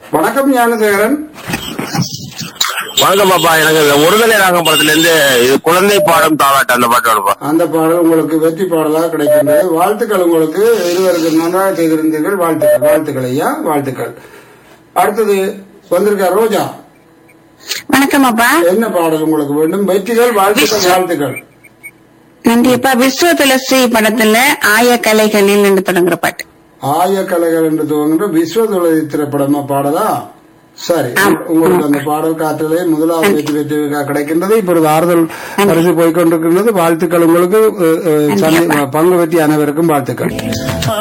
வணக்கம் ஞானசேகரன் வணக்கம் பாப்பா எனக்கு இந்த ஒருதலை ராகம் படத்துல இருந்து இது குழந்தை பாடம் தாளாட்டு அந்த பாட்டு வேணுப்பா அந்த பாடல் உங்களுக்கு வெற்றி பாடலாக கிடைக்கின்றது வாழ்த்துக்கள் உங்களுக்கு இருவருக்கு நன்றாக செய்திருந்தீர்கள் வாழ்த்துக்கள் வாழ்த்துக்கள் ஐயா வாழ்த்துக்கள் அடுத்தது வந்திருக்க ரோஜா வணக்கம் அப்பா என்ன பாடல் உங்களுக்கு வேண்டும் வெற்றிகள் வாழ்த்துக்கள் வாழ்த்துக்கள் நன்றி அப்பா விஸ்வ துளசி படத்துல ஆய கலைகளில் என்று தொடங்குற பாட்டு ஆய கலைகள் என்று துவங்குகின்ற விஸ்வதுளசி திரைப்படமா பாடலா சரி உங்களுக்கு அந்த பாடல் காற்றிலே முதலாவது வெற்றி வெற்றி கிடைக்கின்றது இப்பொழுது ஆறுதல் பரிசு போய்கொண்டிருக்கின்றது வாழ்த்துக்கள் உங்களுக்கு அஹ், அஹ், சந்தி- பங்கு வெற்றி அனைவருக்கும் வாழ்த்துக்கள்